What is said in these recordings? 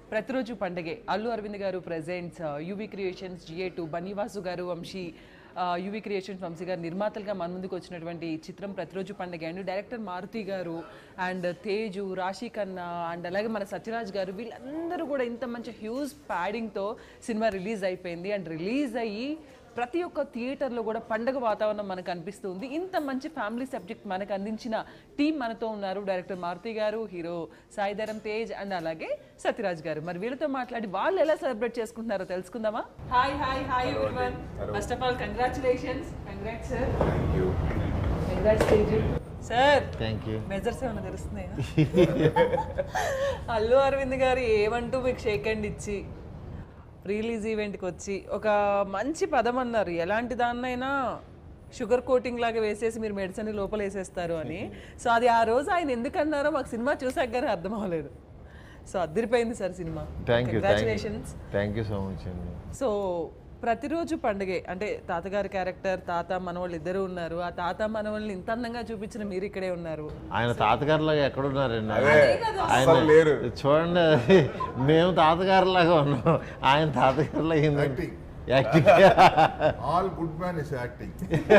ప్రతిరోజు పండగే Allu Aravind garu presents UV Creations GA two Bunny Vasu garu Vamsi UV creations Vamsi గారు నిర్మాతలుగా మన ముందుకు వచ్చినటువంటి ఈ చిత్రం ప్రతిరోజు పండగే అండ్ డైరెక్టర్ మారుతి గారు అండ్ తేజు రాశి ఖన్నా అండ్ అలాగే మన సత్యరాజ్ గారు వీళ్ళందరూ కూడా ఇంత మంచి హ్యూజ్ ప్యాడింగ్తో సినిమా రిలీజ్ అయిపోయింది అండ్ రిలీజ్ అయ్యి ప్రతి ఒక్క థియేటర్లో కూడా పండగ వాతావరణం మనకు అనిపిస్తుంది ఇంత మంచి ఫ్యామిలీ సబ్జెక్ట్ మనకు అందించిన టీం మనతో ఉన్నారు డైరెక్టర్ మారుతి గారు హీరో సాయిధరం తేజ్ అండ్ అలాగే సత్యరాజ్ గారు మరి వీళ్ళతో మాట్లాడి వాళ్ళు ఎలా సెలబ్రేట్ చేసుకుంటున్నారో తెలుసుకుందామా hi hi hi everyone first of all congratulations congrats sir congrats Tej sir thank you మెజర్స్ ఏమైనా తెలుస్తున్నాయా అల్లు అరవింద్ గారు ఏమంటూ మీకు షేక్ హ్యాండ్ ఇచ్చి రిలీజ్ ఈవెంట్కి వచ్చి ఒక మంచి పదం అన్నారు ఎలాంటి దాన్నైనా షుగర్ కోటింగ్ లాగా వేసేసి మీరు మెడిసిన్ లోపల వేసేస్తారు అని సో అది ఆ రోజు ఆయన ఎందుకు అన్నారో మాకు సినిమా చూసాక కానీ అర్థం అవ్వలేదు సో అద్దరిపోయింది sir cinema thank you congratulations thank you so much అండి సో ప్రతిరోజు పండగే అంటే తాతగారి క్యారెక్టర్ తాత మనవాళ్ళు ఇద్దరు ఉన్నారు ఆ తాత మనవాళ్ళని ఇంత అందంగా చూపించిన మీరు ఇక్కడే ఉన్నారు ఆయన తాతగారులాగా ఎక్కడున్నారండి అసలు లేరు చూడండి మేము తాతగారులాగా ఉన్నాం ఆయన తాతగారులాగా ఏంటంటే Acting. Acting all good man is acting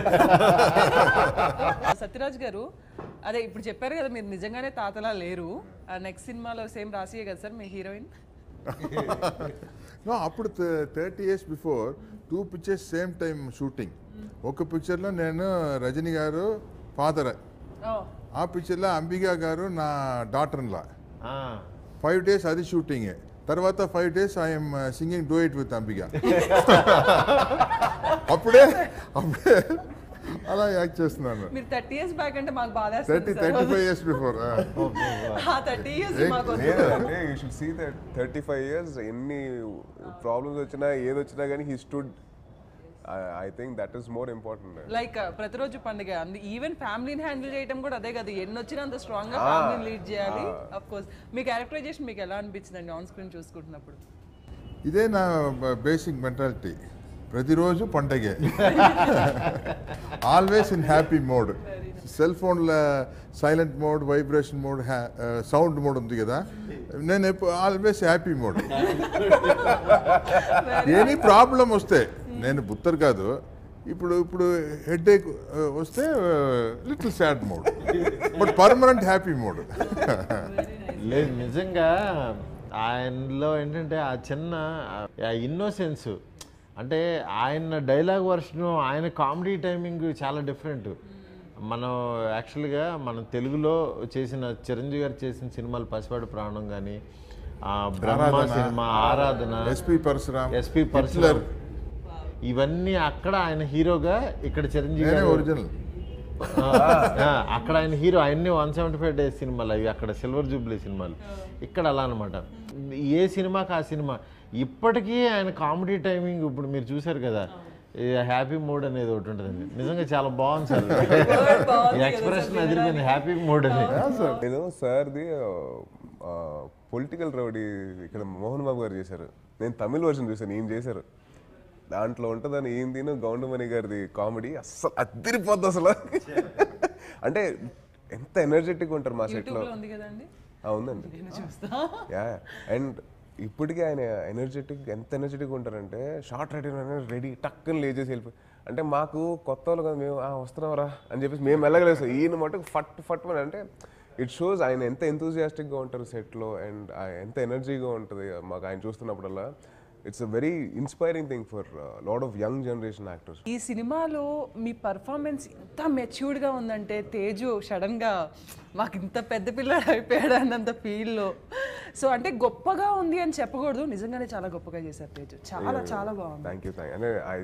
Sathyaraj garu అదే ఇప్పుడు చెప్పారు కదా మీరు నిజంగానే తాతలా లేరు ఆ నెక్స్ట్ సినిమాలో సేమ్ రాసియే కదా సార్ మీ హీరోయిన్ నో అప్పుడు thirty years before two pictures same time shooting ఒక పిక్చర్లో నేను రజనీ గారు ఫాదర్ ఆ పిక్చర్లో అంబికా గారు నా డాటర్లా ఫైవ్ డేస్ అది షూటింగ్ తర్వాత five days I'm singing do it with Ambika అప్పుడే అప్పుడే అలా యాక్ట్ చేస్తున్నాను మీరు థర్టీ ఇయర్స్ బ్యాక్ అంటే మాకు బాధ thirty thirty five years before thirty years మాకు లేదంటే you should see that thirty five years ఎన్ని ప్రాబ్లమ్స్ వచ్చినా ఏది వచ్చినా కానీ he stood I think that is more important like Prathiroju Pandaga అందు ఈవెన్ ఫ్యామిలీని హ్యాండిల్ చేయడం కూడా అదే కదా ఎన్ని వచ్చినా అంత స్ట్రాంగ్ గా ఫ్యామిలీని లీడ్ చేయాలి అఫ్ కోర్స్ మీ క్యారెక్టరైజేషన్ మీకు ఎలా అనిపించిందండి ఆన్ స్క్రీన్ చూసుకుంటున్నప్పుడు ఇదే నా basic mentality Prathiroju Pandage always in happy mode cell ఫోన్ల silent mode vibration mode sound mode ఉంది కదా నేను ఎప్పుడు always happy mode any problem వస్తే నేను బుత్తర్ కాదు ఇప్పుడు ఇప్పుడు హెడ్ ఏక్ వస్తే little sad mode but permanent happy mode లేదు నిజంగా ఆయనలో ఏంటంటే ఆ చిన్న ఆ ఇన్నోసెన్స్ అంటే ఆయన డైలాగ్ వర్షన్ ఆయన కామెడీ టైమింగ్ చాలా డిఫరెంట్ మనం యాక్చువల్గా మనం తెలుగులో చేసిన చిరంజీవి గారు చేసిన సినిమాలు పసివాడు ప్రాణం కానీ బ్రహ్మ ఆరాధన. సినిమా ఆరాధన ఎస్పి పరశురామ్ ఎస్పి పర్సనర్ ఇవన్నీ అక్కడ ఆయన హీరోగా ఇక్కడ చిరంజీవి నేనే గారు ఒరిజినల్ ఆ, ఆ, అక్కడ ఆయన హీరో ఆయన్ని వన్ సెవెంటీ ఫైవ్ డేస్ సినిమాలు అవి అక్కడ సిల్వర్ జూబ్లీ సినిమాలు ఇక్కడ అలా అనమాట ఏ సినిమాకి ఆ సినిమా ఇప్పటికీ ఆయన కామెడీ టైమింగ్ ఇప్పుడు మీరు చూశారు కదా హ్యాపీ మూడ్ అనేది ఒకటి ఉంటుందండి నిజంగా చాలా బాగుంది సార్ ఎక్స్ప్రెషన్ అదిరిపోయింది హ్యాపీ మూడ్ అని నేను సార్ది పొలిటికల్ రౌడీ ఇక్కడ మోహన్ బాబు గారు చేశారు నేను తమిళ వర్షన్ చూశాను ఈయన చేశారు దాంట్లో ఉంటుందని ఈయన తిను గౌండమణి గారిది కామెడీ అస్సలు అద్దరిపోద్ది అసలు అంటే ఎంత ఎనర్జెటిక్ ఉంటారు మా సెట్లో యూట్యూబ్ లో ఉంది కదండి ఉందండి నేను చూస్తా యా అండ్ ఇప్పటికీ ఆయన ఎనర్జెటిక్ ఎంత ఎనర్జెటిక్ ఉంటారంటే షార్ట్ రెడీ రెడీ టక్కుని లేచేసి వెళ్ళిపోయి అంటే మాకు కొత్త వాళ్ళు కదా మేము "ఆ, వస్తున్నావురా అని చెప్పేసి మేము వెళ్ళగలేస్తాం ఈయన మటుకు ఫట్ ఫట్ అని అంటే ఇట్ షోస్ ఆయన ఎంత ఎంతూజియాస్టిక్గా ఉంటారు సెట్లో అండ్ ఎంత ఎనర్జీగా ఉంటుంది మాకు ఆయన చూస్తున్నప్పుడల్లా it's a very inspiring thing for lot of young generation actors ఈ సినిమాలో మీ పర్ఫార్మెన్స్ ఎంత మెచ్యూర్డ్ గా ఉందంటే తేజు సడన్ గా మాకు ఇంత పెద్ద పిల్లడు అయిపోయాడు అన్నంత ఫీల్ లో సో అంటే గొప్పగా ఉంది అని చెప్పకూడదు నిజంగానే చాలా గొప్పగా చేశారు తేజు చాలా చాలా బాగుంది థ్యాంక్ యూ థ్యాంక్ అంటే ఐ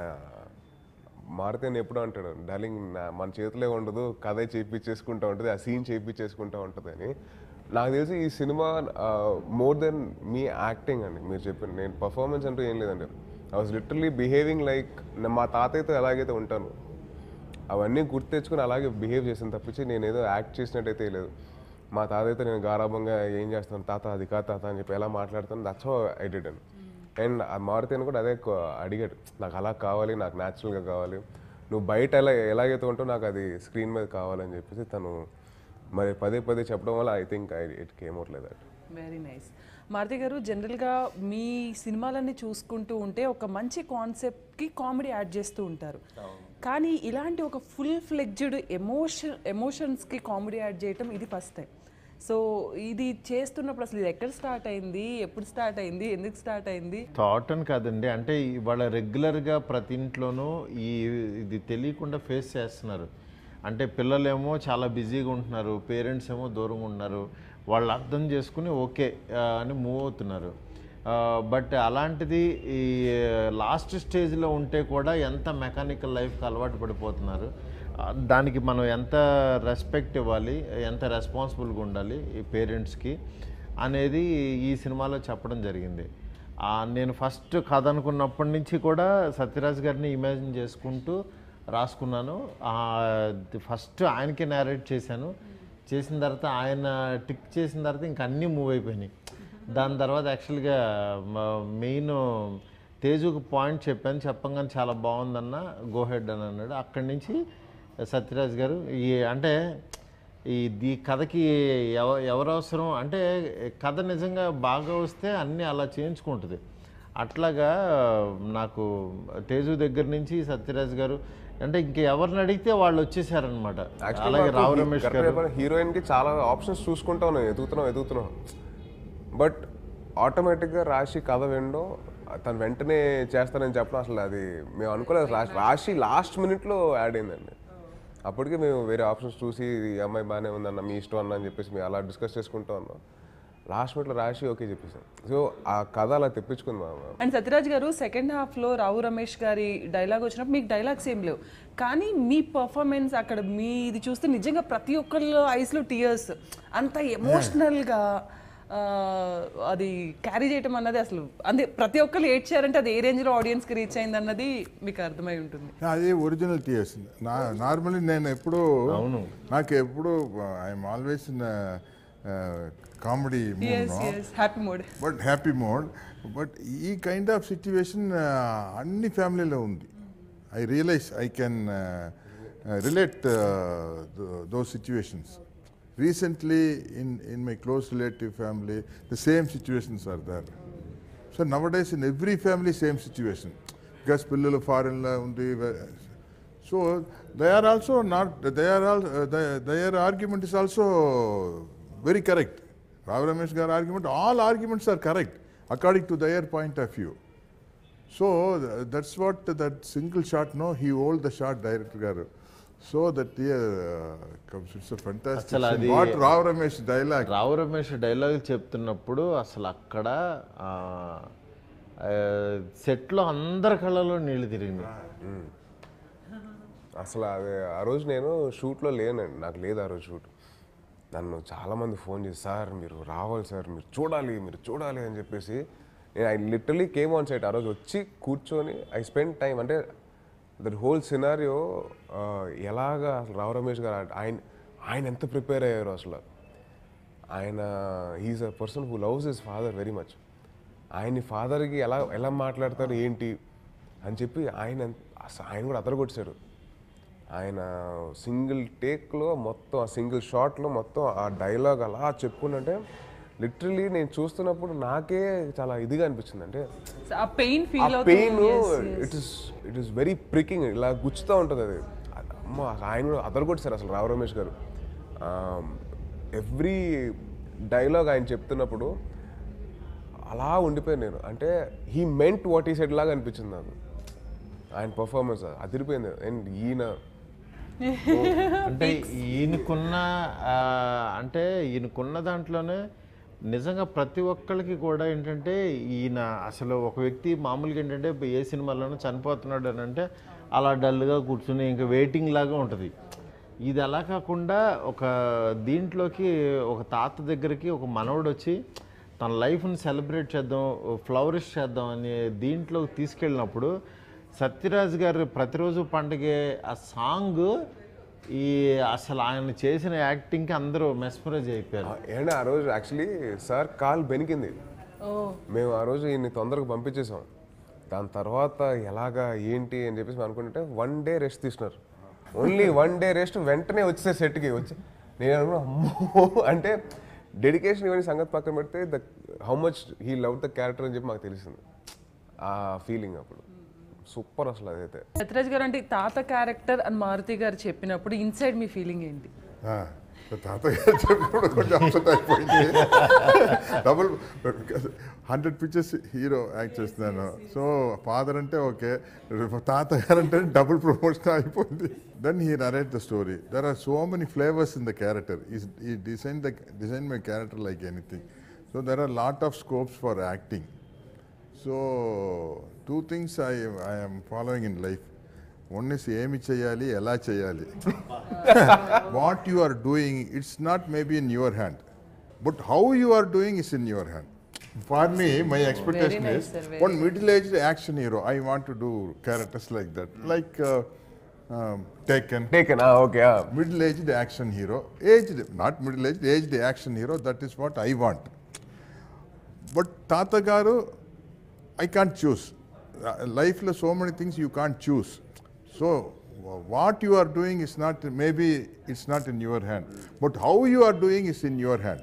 మారుతి అని ఎప్పుడు అంటాడు డార్లింగ్ నా- మన చేతిలో ఉండదు కథ చేయించేసుకుంటా ఉంటుంది ఆ సీన్ చేయించేసుకుంటా ఉంటుంది అని నాకు తెలిసి ఈ సినిమా మోర్ దెన్ మీ యాక్టింగ్ అండి మీరు చెప్పిన నేను పర్ఫార్మెన్స్ అంటూ ఏం లేదండి I was literally behaving like మా తాతయ్యతో ఎలాగైతే ఉంటాను అవన్నీ గుర్తు తెచ్చుకొని అలాగే బిహేవ్ చేసాను తప్పించి నేను ఏదో యాక్ట్ చేసినట్టయితే లేదు మా తాతయ్యతో నేను గారాభంగా ఏం చేస్తాను తాత అది కా తాత అని చెప్పి ఎలా మాట్లాడతాను that's I did and and ఆ మారుతిని కూడా అదే కొ- అడిగాడు నాకు అలా కావాలి నాకు న్యాచురల్గా కావాలి నువ్వు బయట ఎలా ఎలాగైతే ఉంటావు నాకు అది స్క్రీన్ మీద కావాలని చెప్పేసి తను మరి పదే పదే చెప్పడం వల్ల I think I it came out లేదు వెరీ నైస్ మారుతి గారు జనరల్గా మీ సినిమాలన్నీ చూసుకుంటూ ఉంటే ఒక మంచి కాన్సెప్ట్కి కామెడీ యాడ్ చేస్తూ ఉంటారు కానీ ఇలాంటి ఒక ఫుల్ ఫ్లెడ్జ్డ్ ఎమోషన్ ఎమోషన్స్కి కామెడీ యాడ్ చేయటం ఇది ఫస్ట్ టైం సో ఇది చేస్తున్నప్పుడు అసలు ఇది ఎక్కడ స్టార్ట్ అయింది ఎప్పుడు స్టార్ట్ అయింది ఎందుకు స్టార్ట్ అయింది థాట్ అని కాదండి అంటే ఇవాళ రెగ్యులర్గా ప్రతి ఇంట్లోనూ ఈ ఇది తెలియకుండా ఫేస్ చేస్తున్నారు అంటే పిల్లలేమో చాలా బిజీగా ఉంటున్నారు పేరెంట్స్ ఏమో దూరంగా ఉన్నారు వాళ్ళు అర్థం చేసుకుని ఓకే ఆ, అని మూవ్ అవుతున్నారు బట్ అలాంటిది ఈ లాస్ట్ స్టేజ్లో ఉంటే కూడా ఎంత మెకానికల్ లైఫ్కి అలవాటు పడిపోతున్నారు ఆ, దానికి మనం ఎంత రెస్పెక్ట్ ఇవ్వాలి ఎంత రెస్పాన్సిబుల్గా ఉండాలి ఈ పేరెంట్స్కి అనేది ఈ సినిమాలో చెప్పడం జరిగింది ఆ, నేను ఫస్ట్ కథ అనుకున్నప్పటి నుంచి కూడా సత్యరాజ్ గారిని ఇమాజిన్ చేసుకుంటూ రాసుకున్నాను ఫస్ట్ ఆయనకే నేరేట్ చేశాను చేసిన తర్వాత ఆయన టిక్ చేసిన తర్వాత ఇంక అన్నీ మూవ్ అయిపోయినాయి దాని తర్వాత యాక్చువల్గా మెయిన్ తేజుకు పాయింట్ చెప్పాను చెప్పంగానే చాలా బాగుందన్న గో హెడ్ అని అన్నాడు అక్కడి నుంచి సత్యరాజ్ గారు ఈ అంటే ఈ ఈ కథకి ఎవ ఎవరు అవసరం అంటే కథ నిజంగా బాగా వస్తే అన్నీ అలా చేయించుకుంటుంది అట్లాగా నాకు తేజు దగ్గర నుంచి సత్యరాజ్ గారు అంటే ఇంక ఎవరిని అడిగితే వాళ్ళు వచ్చేసారనమాట అలాగే రావు రమేష్ గారు హీరోయిన్ కి చాలా ఆప్షన్స్ చూసుకుంటా ఉన్నాం ఎదుగుతున్నాం ఎదుగుతున్నాం బట్ ఆటోమేటిక్గా రాశి కథ వినడం తను వెంటనే చేస్తానని చెప్పడం అసలు అది మేము అనుకోలేదు రా- రాశి లాస్ట్ మినిట్లో యాడ్ అయిందండి అప్పటికే మేము వేరే ఆప్షన్స్ చూసి ఈ అమ్మాయి బాగానే ఉందన్న మీ ఇష్టం అన్న అని చెప్పేసి మేము అలా డిస్కస్ చేసుకుంటూ ఉన్నాం లాస్ట్ మినిట్లో రాశి ఓకే చెప్పేసాం సో ఆ కథ అలా తెప్పించుకుంది మా అండ్ సత్యరాజ్ గారు సెకండ్ హాఫ్లో రావు రమేష్ గారి డైలాగ్ వచ్చినప్పుడు మీకు డైలాగ్స్ ఏం లేవు కానీ మీ పర్ఫార్మెన్స్ అక్కడ మీది చూస్తే నిజంగా ప్రతి ఒక్కళ్ళ ఐస్లో టీయర్స్ అంత ఎమోషనల్గా అది క్యారీ చేయటం అన్నది అసలు అంటే ప్రతి ఒక్కళ్ళు ఏడ్చారంటే అది ఏ రేంజ్లో ఆడియన్స్కి రీచ్ అయింది అన్నది మీకు అర్థమై ఉంటుంది అది ఒరిజినల్ టీయర్స్ నా నార్మల్లీ నేను ఎప్పుడు అవును. నాకు ఎప్పుడు I'm always in comedy yes yes happy mood but happy mode but ఈ కైండ్ ఆఫ్ సిచ్యువేషన్ అన్ని ఫ్యామిలీలో ఉంది I realise I can relate those situations recently in in my close relative family the same situations are there so nowadays in every family same situation because పిల్లలు ఫారిన్లో ఉంది so they are also not they are all their argument is also very correct Rao Ramesh గారి argument all arguments are correct according to their point of view so that's what that single shot no he hold the shot director garu so that comes it's అసలు fantastic అది- what Rao Ramesh dialogue Rao Ramesh dialogue చెప్తున్నప్పుడు అసలు అక్కడ ఆ, ఆ, సెట్లో అందరి కళ్ళలో నీళ్లు తిరిగినాయి అసలు అది ఆ రోజు నేను షూట్లో లేనండి నాకు లేదు ఆ రోజు షూట్ నన్ను చాలామంది ఫోన్ చేసి సార్ మీరు రావాలి సార్ మీరు చూడాలి మీరు చూడాలి అని చెప్పేసి నేను I literally came on site ఆ రోజు వచ్చి కూర్చొని ఐ స్పెండ్ టైం అంటే దట్ హోల్ సినారియో ఎలాగా అసలు రావు రమేష్ గారు ఆయన ఆయన ఎంత ప్రిపేర్ అయ్యారు అసలు ఆయన he's a person who loves his father very much ఆయన ఫాదర్కి ఎలా ఎలా మాట్లాడతారు ఏంటి అని చెప్పి ఆయన ఎంత- అసలు ఆయన కూడా అదరగొట్టారు ఆయన సింగిల్ టేక్లో మొత్తం ఆ సింగిల్ షాట్లో మొత్తం ఆ డైలాగ్ అలా చెప్పుకుంటే లిటరలీ నేను చూస్తున్నప్పుడు నాకే చాలా ఇదిగా అనిపించింది అంటే ఆ పెయిన్ ఫీల్ ఆ pain it is it is very pricking ఇలా గుచ్చుతూ ఉంటుంది అది అమ్మ ఆయన కూడా అదరగొట్టారు అసలు రావు రమేష్ గారు ఎవ్రీ డైలాగ్ ఆయన చెప్తున్నప్పుడు అలా ఉండిపోయాను నేను అంటే he meant what he said లాగా అనిపించింది నాకు ఆయన పర్ఫార్మెన్స్ అదిరిపోయింది అండ్ ఈయన అంటే ఈయనకున్న ఆ, అంటే ఈయనకున్న దాంట్లోనే నిజంగా ప్రతి ఒక్కరికి కూడా ఏంటంటే ఈయన అసలు ఒక వ్యక్తి మామూలుగా ఏంటంటే ఏ సినిమాలోనూ చనిపోతున్నాడు అని అంటే అలా డల్గా కూర్చుని ఇంకా వెయిటింగ్ లాగా ఉంటుంది ఇది అలా కాకుండా ఒక దీంట్లోకి ఒక తాత దగ్గరికి ఒక మనవడు వచ్చి తన లైఫ్ని సెలబ్రేట్ చేద్దాం ఫ్లవరిష్ చేద్దాం అనే దీంట్లోకి తీసుకెళ్ళినప్పుడు సత్యరాజ్ గారు ప్రతిరోజు పండుగే ఆ సాంగ్ ఈ అసలు ఆయన చేసిన యాక్టింగ్కి అందరూ మెస్మరైజ్ అయిపోయారు ఏంటంటే ఆ రోజు యాక్చువల్లీ సార్ కాల్ బెనికింది ఓ మేము ఆ రోజు ఈయన్ని తొందరగా పంపించేసాం దాని తర్వాత ఎలాగా ఏంటి అని చెప్పేసి మేము అనుకుంటే వన్ డే రెస్ట్ తీసుకున్నారు ఓన్లీ వన్ డే రెస్ట్ వెంటనే వచ్చేసారు సెట్కి వచ్చి నేను అనుకున్నా అమ్మో అంటే డెడికేషన్ ఇవన్నీ సంగతి పక్కన పెడితే the how much he love the character అని చెప్పి మాకు తెలిసింది ఆ ఫీలింగ్ అప్పుడు సూపర్ అసలు అదైతే సత్యరాజ్ గారు అంటే తాత క్యారెక్టర్ అని మారుతి గారు చెప్పినప్పుడు ఇన్సైడ్ మీ ఫీలింగ్ ఏంటి ఆ, తాతగారు చెప్పినప్పుడు కొంచెం అప్సెట్ అయిపోయింది double hundred pictures hero act చేస్తున్నాను సో ఫాదర్ అంటే ఓకే తాతగారు అంటే డబుల్ ప్రమోషన్ అయిపోయింది then he narrate the story there are so many flavours in the character he design the design my character like anything so there are lot of scopes for acting so two things I I'm following in life one is ఏమి చేయాలి ఎలా చేయాలి what you are doing it's not maybe in your hand but how you are doing is in your hand for me my expectation nice, is sir, very one middle aged action hero I want to do characters like that like taken taken okay middle aged action hero aged not middle aged aged action hero that is what i want but tata garu i can't choose Uh, life లో so many things you can't choose so wh- what you are doing is not maybe it's not in your hand but how you are doing is in your hand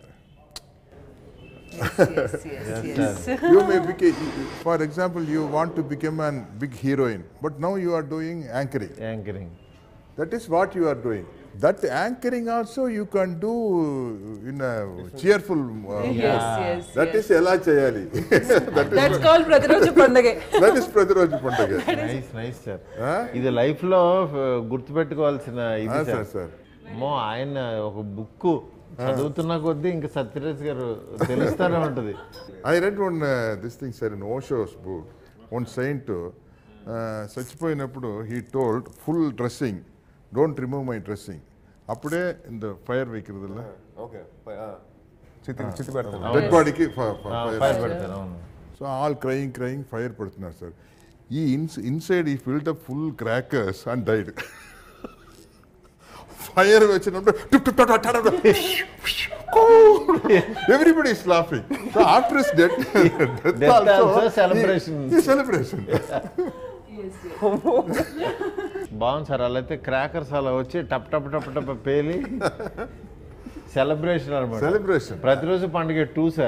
Yes, yes, yes, yes. you may become for example you want to become a big heroine but now you are doing anchoring anchoring That is what you are doing. That anchoring also you can do in a cheerful uh, Yes, yes, That yes. is ఎలా చేయాలి that is That's called ప్రతిరోజు పండగే that is ప్రతిరోజు పండుగ nice nice sir ఆ? ఇది life లో ఆ, గుర్తుపెట్టుకోవాల్సిన ఇది ఆ, సార్ సార్ సార్ అమ్మో ఆయన ఒక బుక్ చదువుతున్న కొద్దీ ఇంకా సత్యరాజ్ గారు తెలుస్తూనే ఉంటది I read one this thing sir in Osho's book one saint చచ్చిపోయినప్పుడు he told full dressing don't remove my dressing అప్పుడే ఇంత ఫైర్ వెక్కిరదిಲ್ಲ ఓకే చిత్తి చిత్తి పెడతాను డెడ్ బాడీకి ఫైర్ పెడతారు అవును so all crying crying fire పడుతున్నారు సార్ ఈ ఇన్స్ ఇన్సైడ్ ఈ filled up full crackers and died fire వచ్చినప్పుడు everybody is laughing so after his death Death also celebration. Celebration బాగుంది సార్ అలా అయితే క్రాకర్స్ అలా వచ్చి టప్ టప్ టప్ టప్ పేలి సెలబ్రేషన్ అనమాట సెలబ్రేషన్ ప్రతిరోజు పండుగ టూ సార్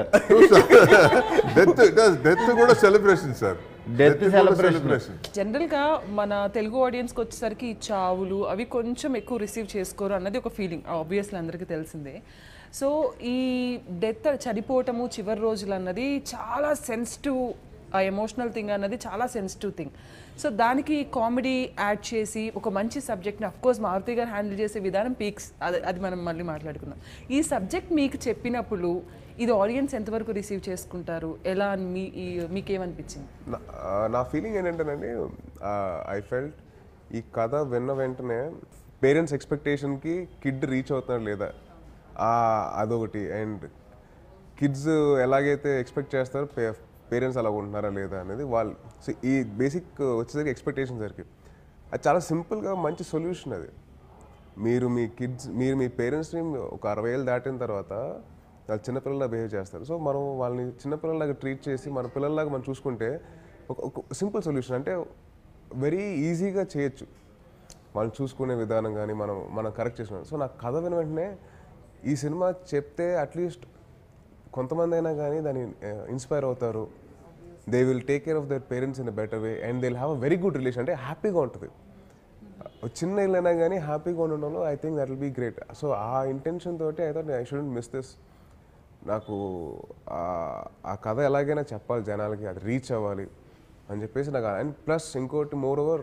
డెత్ డెత్ కూడా సెలబ్రేషన్ సార్ Death celebration. జనరల్గా మన తెలుగు ఆడియన్స్కి వచ్చేసరికి ఈ చావులు అవి కొంచెం ఎక్కువ రిసీవ్ చేసుకోరు అన్నది ఒక ఫీలింగ్ ఆబ్వియస్లీ అందరికీ తెలిసిందే సో ఈ డెత్ చనిపోవటము చివరి రోజులు అన్నది చాలా సెన్సిటివ్ ఆ ఎమోషనల్ థింగ్ అన్నది చాలా సెన్సిటివ్ థింగ్ సో దానికి కామెడీ యాడ్ చేసి ఒక మంచి సబ్జెక్ట్ని అఫ్కోర్స్ మారుతి గారు హ్యాండిల్ చేసే విధానం పీక్స్ అది అది మనం మళ్ళీ మాట్లాడుకుందాం ఈ సబ్జెక్ట్ మీకు చెప్పినప్పుడు ఇది ఆడియన్స్ ఎంతవరకు రిసీవ్ చేసుకుంటారు ఎలా అని మీ ఈ- మీకేమనిపించింది నా- ఆ, నా ఫీలింగ్ ఏంటంటేనండి ఐ ఫెల్ట్ ఈ కథ విన్న వెంటనే పేరెంట్స్ ఎక్స్పెక్టేషన్కి కిడ్ రీచ్ అవుతున్నాడు లేదా ఆ, అదొకటి అండ్ కిడ్స్ ఎలాగైతే ఎక్స్పెక్ట్ చేస్తారో పేరెంట్స్ అలా ఉంటున్నారా లేదా అనేది వాళ్ళు సో ఈ బేసిక్ వచ్చేసరికి ఎక్స్పెక్టేషన్ సరికి అది చాలా సింపుల్గా మంచి సొల్యూషన్ అది మీరు మీ కిడ్స్ మీరు మీ పేరెంట్స్ని ఒక అరవై ఏళ్ళు దాటిన తర్వాత వాళ్ళు చిన్నపిల్లలా బిహేవ్ చేస్తారు సో మనం వాళ్ళని చిన్నపిల్లలాగా ట్రీట్ చేసి మన పిల్లల్లాగా మనం చూసుకుంటే ఒక ఒక సింపుల్ సొల్యూషన్ అంటే వెరీ ఈజీగా చేయొచ్చు వాళ్ళని చూసుకునే విధానం కానీ మనం మనం కరెక్ట్ చేసిన సో నాకు కథ విన వెంటనే ఈ సినిమా చెప్తే అట్లీస్ట్ కొంతమంది అయినా కానీ దాన్ని ఇన్స్పైర్ అవుతారు they will take care of their parents in a better way and they will have a very good relation అంటే హ్యాపీగా ఉంటుంది ఒక చిన్న ఇల్లైనా కానీ హ్యాపీగా ఉండడంలో I think that will be great so ఆ ఇంటెన్షన్ తోటి I thought I shouldn't miss this నాకు ఆ- ఆ కథ ఎలాగైనా చెప్పాలి జనాలకి అది రీచ్ అవ్వాలి అని చెప్పేసి నాకు అండ్ ప్లస్ ఇంకోటి మోర్ ఓవర్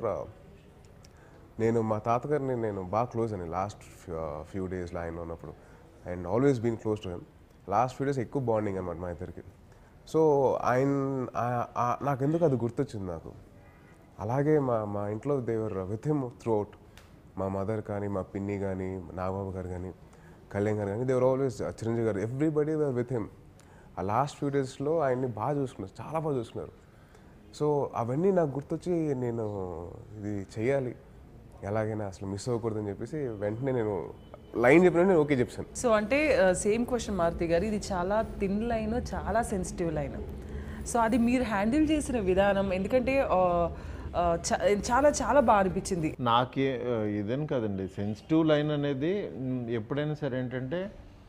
నేను మా తాతగారిని నేను బాగా క్లోజ్ అని లాస్ట్ ఫ్యూ డేస్లో ఆయన ఉన్నప్పుడు and always been close to him last few days ఎక్కువ బాండింగ్ అనమాట మా ఇద్దరికి సో ఆయన ఆ- ఆ- నాకెందుకు అది గుర్తొచ్చింది నాకు అలాగే మా మా ఇంట్లో they were with him throughout మా మదర్ కానీ మా పిన్ని కానీ నాగబాబు గారు కానీ కళ్యాణ్ గారు కానీ దేవర్ always Chiranjeevi garu everybody were with him ఆ లాస్ట్ ఫ్యూ డేస్లో ఆయన్ని బాగా చూసుకున్నారు చాలా బాగా చూసుకున్నారు సో అవన్నీ నాకు గుర్తొచ్చి నేను ఇది చేయాలి ఎలాగైనా అసలు మిస్ అవ్వకూడదని చెప్పేసి వెంటనే నేను లైన్ చెప్పిన నేను ఓకే చెప్పాను సో అంటే సేమ్ క్వశ్చన్ మారుతి గారు ఇది చాలా థిన్ లైన్ చాలా సెన్సిటివ్ లైన్ సో అది మీరు హ్యాండిల్ చేసిన విధానం ఎందుకంటే ఆ, ఆ, చా- చాలా చాలా బాగా అనిపించింది నాకే ఆ, ఇదేం కాదండి సెన్సిటివ్ లైన్ అనేది మ్, ఎప్పుడైనా సరే ఏంటంటే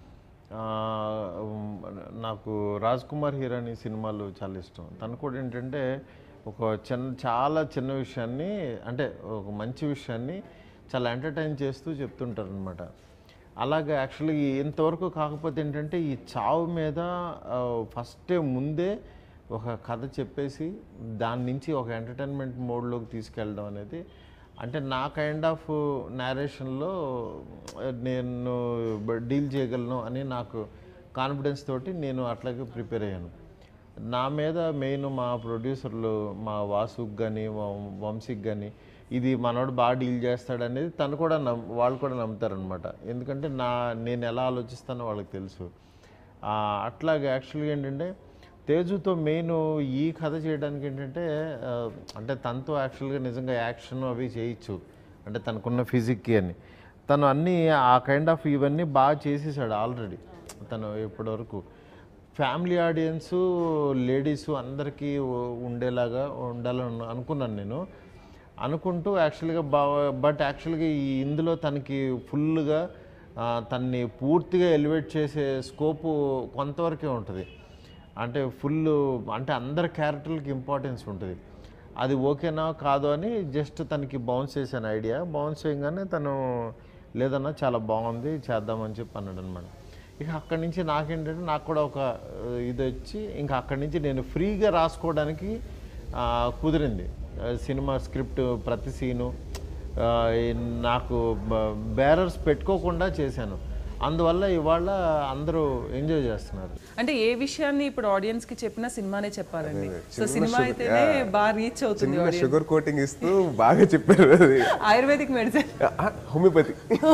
ఆ, ఉమ్, నాకు రాజ్ కుమార్ హీరాని సినిమాలు చాలా ఇష్టం తను కూడా ఏంటంటే ఒక చిన్న చాలా చిన్న విషయాన్ని అంటే ఒక మంచి విషయాన్ని చాలా ఎంటర్టైన్ చేస్తూ చెప్తుంటారు అనమాట అలాగే యాక్చువల్లీ ఇంతవరకు కాకపోతే ఏంటంటే ఈ చావు మీద ఫస్ట్ ముందే ఒక కథ చెప్పేసి దాని నుంచి ఒక ఎంటర్టైన్మెంట్ మోడ్లోకి తీసుకెళ్ళడం అనేది అంటే నా కైండ్ ఆఫ్ నేరేషన్లో నేను డీల్ చేయగలను అని నాకు కాన్ఫిడెన్స్ తోటి నేను అట్లాగే ప్రిపేర్ అయ్యాను నా మీద మెయిన్ మా ప్రొడ్యూసర్లు మా వాసుకి కానీ వంశీకి కానీ ఇది మనోడు బాగా డీల్ చేస్తాడనేది తను కూడా నమ్ వాళ్ళు కూడా నమ్ముతారనమాట ఎందుకంటే నా నేను ఎలా ఆలోచిస్తానో వాళ్ళకి తెలుసు ఆ, అట్లాగే యాక్చువల్గా ఏంటంటే తేజుతో మెయిన్ ఈ కథ చేయడానికి ఏంటంటే ఆ, అంటే తనతో యాక్చువల్గా నిజంగా యాక్షన్ అవి చేయొచ్చు అంటే తనకున్న ఫిజిక్కి అని తను అన్నీ ఆ కైండ్ ఆఫ్ ఇవన్నీ బాగా చేసేసాడు ఆల్రెడీ తను ఇప్పటివరకు ఫ్యామిలీ ఆడియన్స్ లేడీస్ అందరికీ ఉ- ఉండేలాగా ఉండాలని అనుకున్నాను నేను అనుకుంటూ యాక్చువల్గా బా బట్ యాక్చువల్గా ఈ ఇందులో తనకి ఫుల్గా తన్ని పూర్తిగా ఎలివేట్ చేసే స్కోపు కొంతవరకే ఉంటుంది అంటే ఫుల్ అంటే అందరి క్యారెక్టర్లకి ఇంపార్టెన్స్ ఉంటుంది అది ఓకేనా కాదు అని జస్ట్ తనకి బౌన్స్ చేశాను ఐడియా బౌన్స్ చేయగానే తను లేదన్నా చాలా బాగుంది చేద్దామని చెప్పి అన్నాడు అనమాట ఇక అక్కడి నుంచి నాకేంటంటే నాకు కూడా ఒక ఆ, ఇది వచ్చి ఇంకా అక్కడి నుంచి నేను ఫ్రీగా రాసుకోవడానికి ఆ, కుదిరింది ఆ, సినిమా స్క్రిప్ట్ ప్రతి సీను ఆ, ఈ నాకు బేరర్స్ పెట్టుకోకుండా చేశాను అందువల్ల ఇవాళ అందరూ ఎంజాయ్ చేస్తున్నారు అంటే ఏ విషయాన్ని ఇప్పుడు ఆడియన్స్ కి చెప్పినా సినిమానే చెప్పాలండి సో చిన్న సినిమా sugar- అయితేనే yeah. బాగా రీచ్ అవుతుంది చిన్న audience. షుగర్ కోటింగ్ ఇస్తూ బాగా చెప్పారు అది ఆయుర్వేదిక్ మెడిసిన్ ఆ, హోమియోపతి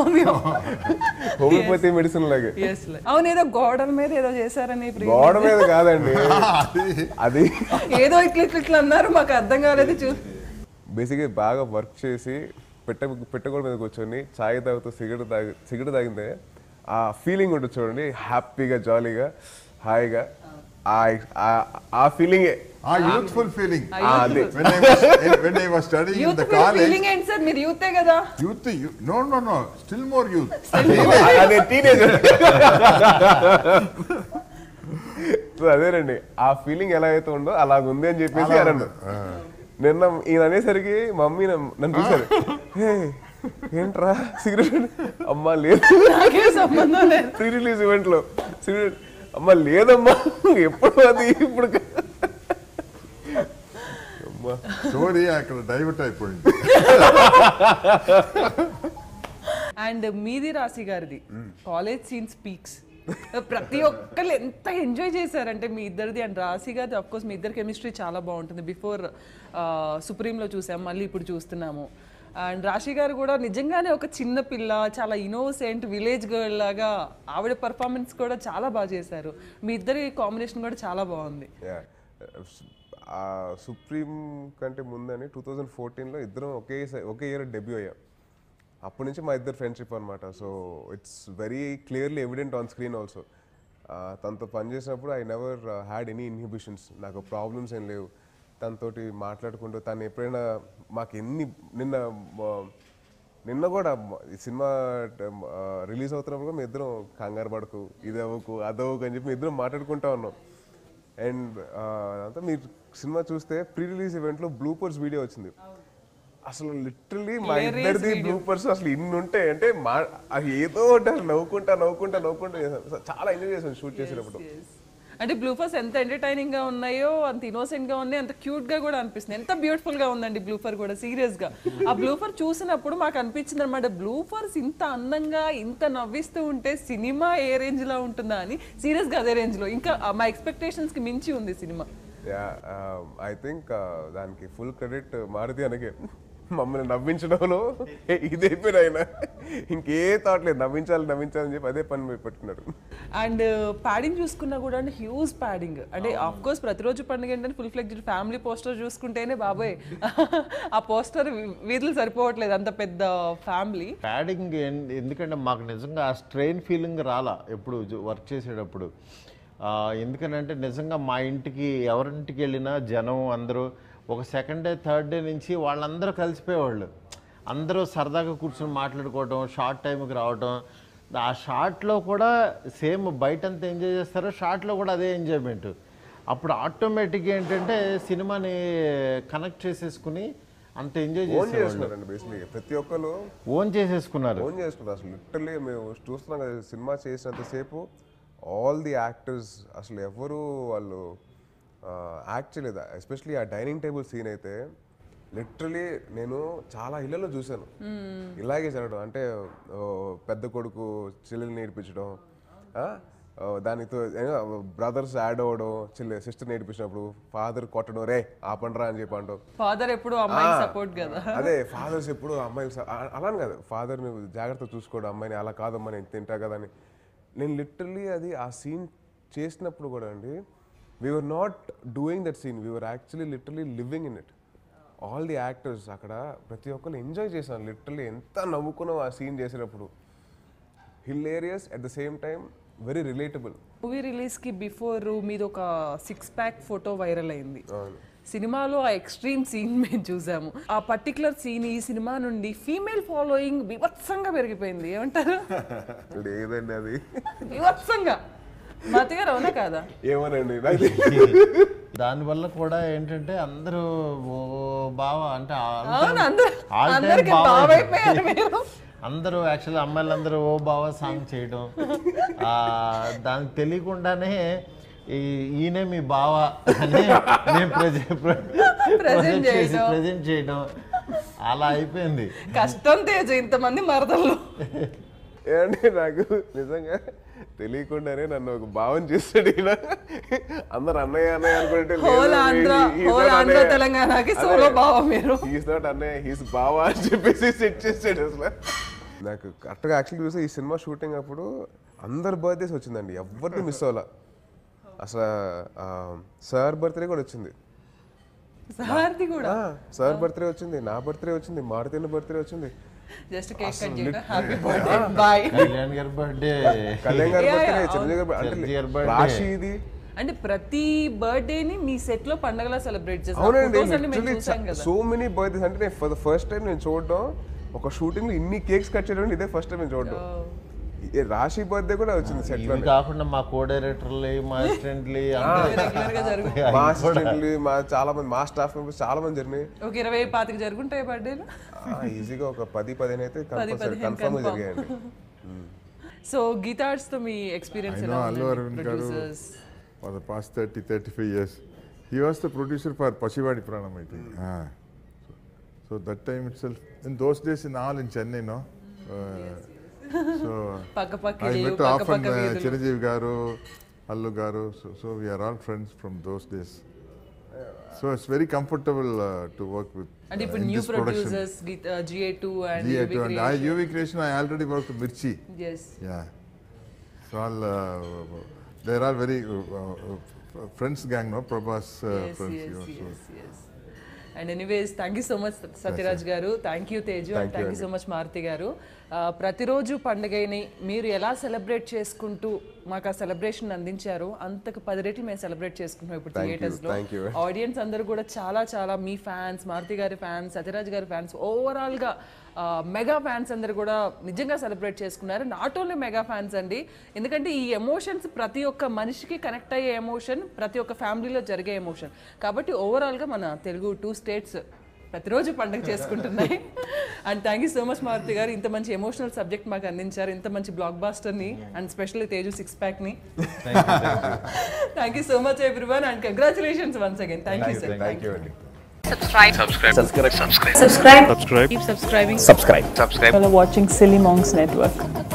హోమియోపతి మెడిసిన్ లాగే ఎస్ అవును ఏదో గోడల మీద ఏదో చేశారని pre- గోడ మీద కాదండి అది ఏదో ఇట్లా ఇట్లా ఇట్లా అన్నారు మాకు అర్థం కాలేదు చూ బేసిక్గా బాగా వర్క్ చేసి పెట్ట పెట్టగోడ మీద కూర్చొని చాయ్ తాగుతూ సిగరెట్ తాగి సిగరెట్ తాగితే ఆ ఫీలింగ్ ఉంటుంది చూడండి హ్యాపీగా జాలీగా హాయిగా ఆ- ఆ- ఆ ఫీలింగే ఆ యూత్ఫుల్ ఫీలింగ్ అదే when I was when I was studying in youth the college feeling ఏంటి సార్ మీరు యూతే కదా youth you- no no no still more youth అదే టీనేజర్ సో అదేనండి ఆ ఫీలింగ్ ఎలా అయితే ఉందో అలాగుంది అని చెప్పేసి అనండు నిన్న ఈయన అనేసరికి మమ్మీ నన్ను నన్ను చూశారు "హే, ఏంట్రా సిగరెట్ అమ్మా లేదు నాకే సంబంధం లేదు ప్రీ రిలీజ్ ఈవెంట్ లో సిగరెట్ అమ్మా లేదమ్మా ఎప్పుడు అది ఇప్పుడు కా-" అమ్మా స్టోరీ అక్కడ డైవర్ట్ అయిపోయింది అండ్ మీది రాశి గారిది కాలేజ్ సీన్ స్పీక్స్ ప్రతి ఒక్కళ్ళు ఎంత ఎంజాయ్ చేశారంటే మీ ఇద్దరిది అండ్ రాశి గారిది అఫ్ కోర్స్ మీ ఇద్దరు కెమిస్ట్రీ చాలా బాగుంటుంది బిఫోర్ సుప్రీంలో చూసాం మళ్ళీ ఇప్పుడు చూస్తున్నాము అండ్ రాశి గారు కూడా నిజంగానే ఒక చిన్న పిల్ల చాలా ఇన్నోసెంట్ విలేజ్ గర్ల్ లాగా ఆవిడ పర్ఫార్మెన్స్ కూడా చాలా బాగా చేశారు మీ ఇద్దరి కాంబినేషన్ కూడా చాలా బాగుంది యా ఆ సుప్రీం కంటే ముందని టూ థౌజండ్ ఫోర్టీన్లో ఇద్దరం ఒకే స- ఒకే ఇయర్ డెబ్యూ అయ్యాం అప్పటి నుంచి మా ఇద్దరు ఫ్రెండ్షిప్ అనమాట so it's very clearly evident on screen also తనతో పనిచేసినప్పుడు I never had any inhibitions నాకు ప్రాబ్లమ్స్ ఏం లేవు తనతోటి మాట్లాడుకుంటూ తను ఎప్పుడైనా మాకు ఎన్ని నిన్న ఆ, నిన్న కూడా మ- ఈ సినిమా రిలీజ్ అవుతున్నప్పుడు కూడా మీ ఇద్దరం కంగారు పడకు ఇది అవ్వకు అదవ్వకు అని చెప్పి మీ ఇద్దరం మాట్లాడుకుంటా ఉన్నాం అండ్ అంతా మీరు సినిమా చూస్తే ప్రీ రిలీజ్ ఈవెంట్లో బ్లూపర్స్ వీడియో వచ్చింది అసలు లిటరలీ మా ఇద్దరిది బ్లూపర్స్ అసలు ఇన్ని ఉంటాయి అంటే మా అది ఏదో ఒకటి అసలు నవ్వుకుంటా నవ్వుకుంటా నవ్వుకుంటా చేసాం చాలా ఎంజాయ్ చేసాం షూట్ చేసేటప్పుడు అంటే బ్లూ ఫర్స్ ఎంత ఎంటర్టైనింగ్ గా ఉన్నాయో అంత ఇన్నోసెంట్ గా ఉన్నాయి అంత క్యూట్ గా కూడా అనిపిస్తుంది ఎంత బ్యూటిఫుల్ గా ఉందండి బ్లూ ఫర్ కూడా సీరియస్ గా ఆ బ్లూ ఫర్ చూసినప్పుడు మాకు అనిపించింది అనమాట బ్లూ ఫర్స్ ఇంత అందంగా ఇంత నవ్విస్తూ ఉంటే సినిమా ఏ రేంజ్ లో ఉంటుందా అని సీరియస్ గా అదే రేంజ్ లో ఇంకా ఆ మా ఎక్స్పెక్టేషన్స్ కి మించి ఉంది సినిమా యా ఐ థింక్ దానికి ఫుల్ క్రెడిట్ మారుతి అనకే మమ్మల్ని నవ్వించడంలో ఇదైపోయిన ఆయన ఇంకే థాట్ లేదు నవ్వించాలి నవ్వించాలని చెప్పి అదే పని మీద పెట్టుకున్నాడు అండ్ ప్యాడింగ్ చూసుకున్నా కూడా అంటే హ్యూజ్ ప్యాడింగ్ అంటే ఆఫ్ కోర్స్ ప్రతిరోజు పండుగ ఏంటంటే ఫుల్ ఫ్లెక్జ్డ్ ఫ్యామిలీ పోస్టర్ చూసుకుంటేనే బాబోయ్ ఆ పోస్టర్ వీధులు సరిపోవట్లేదు అంత పెద్ద ఫ్యామిలీ ప్యాడింగ్ ఎందుకంటే మాకు నిజంగా ఆ స్ట్రెయిన్ ఫీలింగ్ రాలా ఎప్పుడు వర్క్ చేసేటప్పుడు ఆ, ఎందుకనంటే నిజంగా మా ఇంటికి ఎవరింటికి వెళ్ళినా జనం అందరూ ఒక సెకండ్ డే థర్డ్ డే నుంచి వాళ్ళందరూ కలిసిపోయేవాళ్ళు అందరూ సరదాగా కూర్చొని మాట్లాడుకోవటం షార్ట్ టైంకి రావటం ఆ షార్ట్లో కూడా సేమ్ బయట అంతా ఎంజాయ్ చేస్తారో షార్ట్లో కూడా అదే ఎంజాయ్మెంట్ అప్పుడు ఆటోమేటిక్గా ఏంటంటే సినిమాని కనెక్ట్ చేసేసుకుని అంత ఎంజాయ్ ఓన్ చేసేవాళ్ళు చేస్తున్నారండి బేసిక్లీ ప్రతి ఒక్కరు ఓన్ చేసేసుకున్నారు ఓన్ చేసుకున్నారు అసలు లిటరల్లీ మేము చూస్తున్నాం కదా సినిమా చేసినంతసేపు ఆల్ ది యాక్టర్స్ అసలు ఎవరు వాళ్ళు యాక్ట్ చేయలేదు ఎస్పెషలీ ఆ డైనింగ్ టేబుల్ సీన్ అయితే లిటరలీ నేను చాలా ఇళ్లలో చూశాను ఇలాగే జరగడం అంటే ఓ, పెద్ద కొడుకు చెల్లెలు నేర్పించడం ఆ, ఓ, దానితో బ్రదర్స్ యాడ్ అవ్వడం చెల్లె సిస్టర్ నేర్పించినప్పుడు ఫాదర్ కొట్టడం రే ఆపండ్రా అని చెప్పి అంటాం ఫాదర్ ఎప్పుడు అమ్మాయికి ఆ, సపోర్ట్ కదా అదే ఫాదర్స్ ఎప్పుడు అమ్మాయికి స- అ- అలానే కాదు ఫాదర్ని జాగ్రత్త చూసుకోవడం అమ్మాయిని అలా కాదమ్మా నేను తింటా కదా అని నేను లిటరల్లీ అది ఆ సీన్ చేసినప్పుడు కూడా అండి we are not doing that scene we are actually literally living in it all the actors అక్కడ ప్రతి ఒక్కరు ఎంజాయ్ చేశాను లిటరల్లీ ఎంత నవ్వుకున్నాం ఆ సీన్ చేసేటప్పుడు hilarious at the same time very relatable movie release కి బిఫోర్ మీద ఒక సిక్స్ ప్యాక్ ఫోటో వైరల్ అయింది అవును సినిమాలో ఆ ఎక్స్ట్రీమ్ సీన్ మేము చూసాము ఆ పర్టికులర్ సీన్ ఈ సినిమా నుండి ఫీమేల్ ఫాలోయింగ్ వివత్సంగా పెరిగిపోయింది ఏమంటారు లేదండి అది వివత్సంగా మాతి గారు అవునా కాదా ఏమోనండి నాకు తెలియదు. దానివల్ల కూడా ఏంటంటే అందరూ ఓ బావ అంటే అవును అందరు All time అందరికి బావ బావైపోయారు మీరు అందరూ యాక్చువల్లీ అమ్మాయిలందరూ ఓ బావ సాంగ్ చేయడం ఆ, దానికి తెలియకుండానే ఈ ఈయనే మీ బావ అని నేను ప్రజెంట్ చేసి చేయడం. ప్రజెంట్ చేయడం అలా అయిపోయింది కష్టం తేజ ఇంతమంది మరదళ్ళు ఏమంటే నాకు నిజంగా తెలియకుండానే నన్ను ఒక భావం చేస్తాడు ఈయన అందరు అన్నయ్య అన్నయ్య అనుకుంటే హోల్ ఆంధ్ర హోల్ ఆంధ్ర తెలంగాణకి సోలో బావ మీరు హీస్ నాట్ అన్నయ్య హీస్ బావా అని చెప్పేసి సెట్ చేసాడు అసలు నాకు కరెక్ట్గా యాక్చువల్లీ చూస్తే ఈ సినిమా షూటింగ్ అప్పుడు అందరు బర్త్డేస్ వచ్చిందండి ఎవరిని మిస్ అవ్వాల అసలు సార్ బర్త్డే కూడా వచ్చింది సార్ది కూడా సార్ బర్త్డే వచ్చింది నా బర్త్డే వచ్చింది మారుతిన బర్త్డే వచ్చింది జస్ట్ కేక్ కట్ చేయడం హ్యాపీ బర్త్డే బాయ్ కళ్యాణ్ గారి బర్త్డే కళ్యాణ్ గారి Yeah, బర్త్డే yeah, చిరంజీవి గారి birthday. చిరంజీవి గారి అంటే birthday. రాశిది అంటే ప్రతి బర్త్డే ని మీ సెట్ లో పండగలా సెలబ్రేట్ చేస్తాం అవునండి ఫోటోస్ అన్ని మేము చూసాం కదా సో మెనీ బర్త్డేస్ అంటే నేను ఫర్ ద ఫస్ట్ టైం నేను చూడడం ఒక షూటింగ్ లో ఇన్ని కేక్స్ కట్ చేయడం ఇదే ఫస్ట్ టైం నేను చూడడం ఈ రాశి బర్త్డే కూడా వచ్చింది సెట్ లో ఇవి కాకుండా మా కో డైరెక్టర్లు మా అసిస్టెంట్లు రెగ్యులర్ గా జరుగు మా అసిస్టెంట్లు మా చాలా మంది మా స్టాఫ్ మెంబర్స్ చాలా మంది జరిగినాయి ఒక ఇరవై పాతికి జరుగుంటాయి బర్త్డేలు ఈజీగా ఒక పది పదిహేను అయితే పది కంపల్సరీ పదిహేను కన్ఫర్మ్ confirm. జరిగాయండి సో గీతార్స్ తో మీ ఎక్స్పీరియన్స్ I ఎలా know Allu ఉందండి Arvind garu producers for the past 30, 35 years. He was the producer for Pachivadi Pranam, I think. Ah. So, so that time itself, in those days in all in Chennai, no? Uh, so పక్క పక్క I ఇల్లు met పక్క often పక్క uh, వీధులు Chiranjeev garu, Allu garu. So, so we are all friends from those days. So it's very comfortable uh, to work with. అంటే uh, ఇప్పుడు in new this production. Producers GA two and GA2 and I, UV Creation, I already worked with Mirchi. Yes Yeah. So all uh, they're all very uh, uh, friends gang, no? Prabhas uh, yes friends. yes yeah, so. yes yes and anyways thank you so much Sathyaraj garu thank you Teju and thank you so much Maruthi garu ఆ, ప్రతిరోజు పండుగని మీరు ఎలా celebrate చేసుకుంటూ మాకు ఆ celebration అందించారో అంతకు పది రెట్లు మేము సెలబ్రేట్ చేసుకుంటున్నాం ఇప్పుడు Thank you, థియేటర్స్ లో thank you. ఆడియన్స్ అందరూ కూడా చాలా చాలా మీ ఫ్యాన్స్ మారుతి గారి ఫ్యాన్స్ సత్యరాజ్ గారి ఫ్యాన్స్ ఓవరాల్ గా మెగా ఫ్యాన్స్ అందరూ కూడా నిజంగా సెలబ్రేట్ చేసుకున్నారు నాట్ ఓన్లీ మెగా ఫ్యాన్స్ అండి ఎందుకంటే ఈ ఎమోషన్స్ ప్రతి ఒక్క మనిషికి కనెక్ట్ అయ్యే ఎమోషన్ ప్రతి ఒక్క ఫ్యామిలీలో జరిగే ఎమోషన్ కాబట్టి ఓవరాల్ గా మన తెలుగు టూ స్టేట్స్ ప్రతిరోజు పండుగ చేసుకుంటున్నాయి and thank you so much Maruthi garu ఇంత మంచి ఎమోషనల్ సబ్జెక్ట్ మాకు అందించారు ఇంత మంచి బ్లాక్ బాస్టర్ని అండ్ స్పెషల్లీ తేజు సిక్స్ ప్యాక్ని thank you so much everyone and congratulations once again thank you sir thank you అండి subscribe subscribe subscribe subscribe subscribe keep subscribing subscribe subscribe You're watching Silly Monks Network